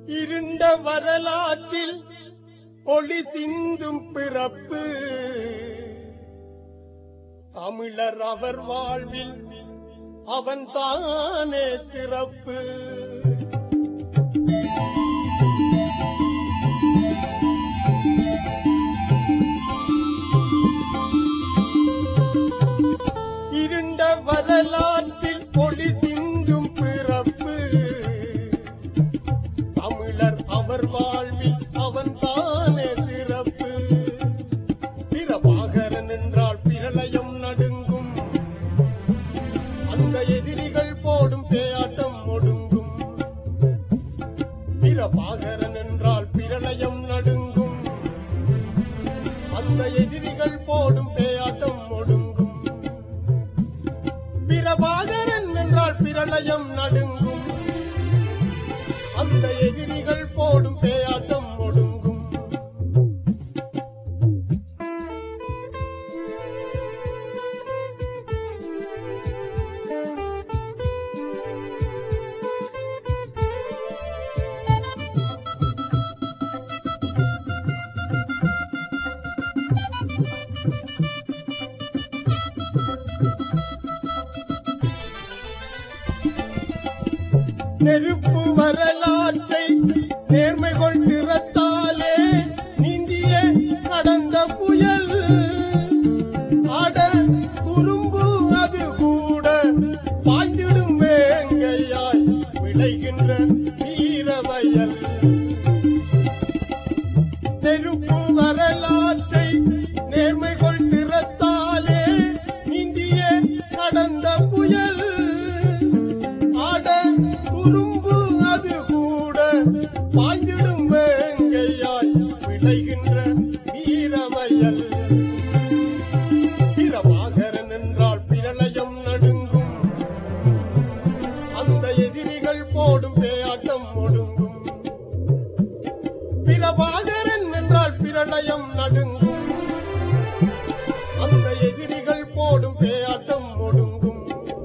இருண்ட வரலாற்றில் ஒளி சிந்தும் பிறப்பு தமிழர் அவர் வாழ்வில் அவன் தானே சிறப்பு இருண்ட வரலாற்றில் ஒளி சிந்தும் பிறப்பு தமிழர் அவர் வாழ்வில் அவன் தானே சிறப்பு பிரபாகரன் என்றால் பிரளயம் நடுங்கும் அந்த எதிரிகள் போடும் பேயாட்டம் ஒடுங்கும் பிரபாகரன் என்றால் பிரளயம் நடுங்கும் அந்த எதிரிகள் போடும் பேயாட்டம் ஒடுங்கும் பிரபாகரன் என்றால் பிரளயம் நடுங்கும் அந்த எதிரிகள் போடும் பேயாட்டம் ஒடுங்கும் நெருப்பு வரலாற்றை நேர்மை கொண்டிருத்தாலே நீந்திய கடந்த புயல் அட துரும்பு அது கூட பாய்ந்திடும் வேங்கையாய் விளைகின்ற வீரவயல் நெருப்பு வரலாற்றை நேர்மை கொண்டிருத்தாலே நீந்திய கடந்த புயல் ஆட குறும்பு அது கூட பாய்ந்திடும் வேங்கையாய் விளைகின்ற வீரவயல் பிரபாகரன் என்றால் பிரளயம் நடுங்கும் அந்த எதிரிகள் போடும் பேயாட்டம் ஒடுங்கும் பிரபாகரன் என்றால் பிரளயம் நடுங்கும் அந்த எதிரிகள் போடும் பேயாட்டம் ஒடுங்கும்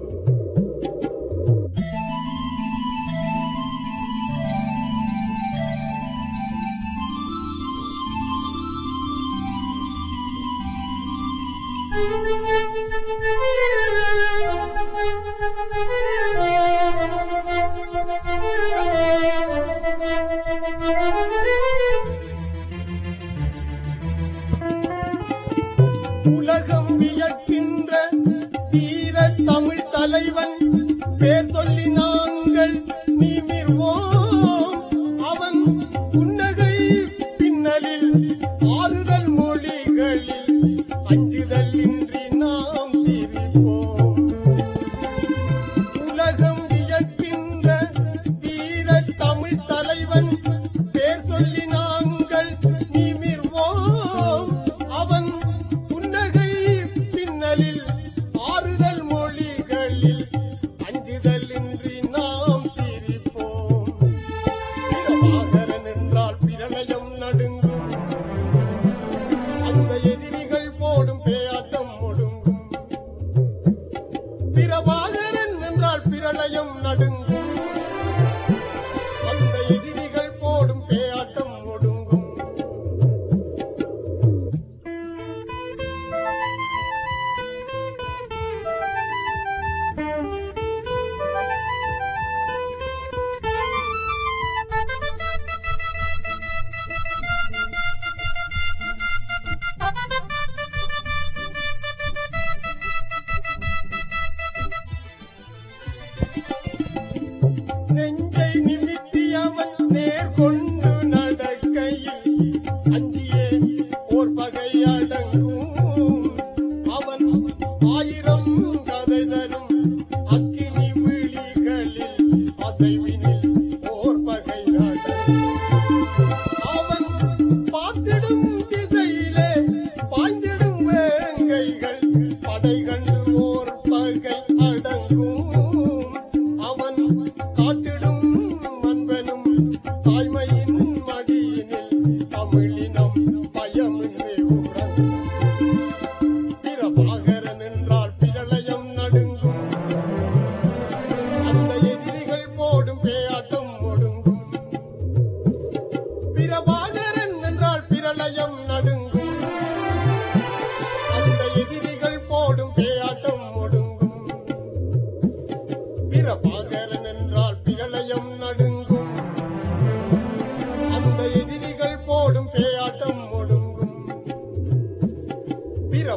உலகம் வியக்கின்ற வீர தமிழ் தலைவன் பேர் சொல்லி நாங்கள் நிமிர்வோம் அவன் புன்னகை பின்னலில் ஆறுதல் மொழிகளில் அஞ்சுதல் இன்றி நாம் சிரிப்போம் உலகம் வியக்கின்ற வீர தமிழ் தலைவன் பேர் சொல்லி நாங்கள் நிமிர்வோம் அவன் புன்னகை பின்னலில் ஆறுதல் மொழிகளில் அஞ்சுதல் இன்றி நாம் சிரிப்போம் பிரபாகரன் என்றால் பிரளயம் நடுங்கும் அந்த எதிரிகள் போடும் பேயாட்டம் ஒடுங்கும் பிரபாகரன் என்றால் பிரளயம் நடுங்கும் அந்த எதிரிகள் போடும் பேயாட்டம் ஒடுங்கும் நெஞ்சை நிமித்தியவன் நேர்கொண்டு நடக்கையில் அஞ்சியே ஓர் பகை அடங்கும் அவன் ஆயிரம் கதை தரும் அக்கினி விழிகளில் அசைவினில் ஓர் பகை அடங்கும் அவன் பார்த்திடும் திசையிலே பாய்ந்திடும் வேங்கைகள் படை கண்டு ஓர் பகை அடங்கும் அவன் காட்டிடும் அன்பனும் தாய்மையின் மடியினில் தமிழினம் பயமின்றி உறங்கும் பிரபாகரன் என்றால் பிரளயம் நடுங்கும் அந்த எதிரிகள் போடும் பேயாட்டம்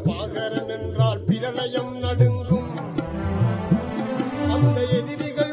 பிரபாகரன் என்றால் பிரளயம் நடுங்கும் அந்த எதிரிகள்